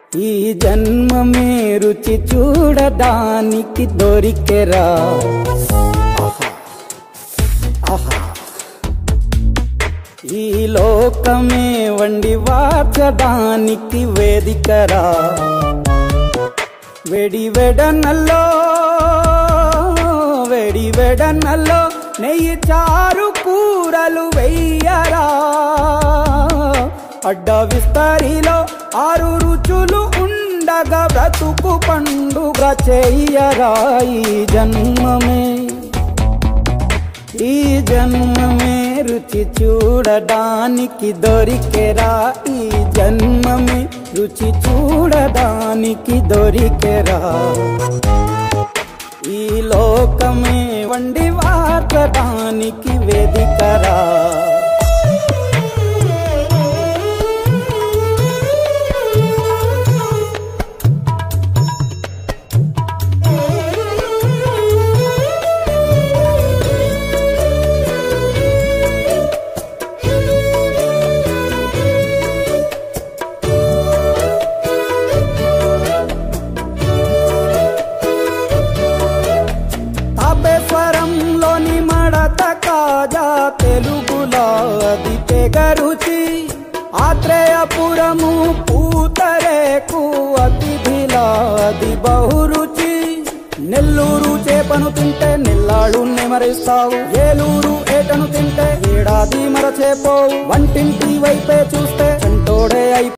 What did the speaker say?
ఈ జన్మమే రుచి చూడడానికి దొరికెరా ఆహా, ఆహా. ఈ లోకమే వండి వాచడానికి వేదికరా వెడి వెడనల్లో వెడి వెడనల్లో నెయ్యి చారు కూరలు వెయ్యరా అడ్డ విస్తరిలో ఆరు రుచులు ఉండగా బ్రతుకు పండుగ చెయ్యరా ఈ జన్మమే ఈ జన్మమే రుచి చూడడానికి దొరికెరా ఈ జన్మమే రుచి చూడడానికి దొరికెరా ఈ లోకమే వండి వార్చడానికి వేదికరా తాపేశ్వరంలోని మడత కాజా తెలుగులో అది తెగరుచి ఆత్రేయపురము పూతరేకు అతిథిలా అది బహురుచి నెల్లూరు చేపను తింటే నెల్లాడు నెమరిస్తావు ఏలూరు ఏటను తింటే ఏడాది మరచేపోవు వంటింటి వైపే చూస్తే చంటోడే అయి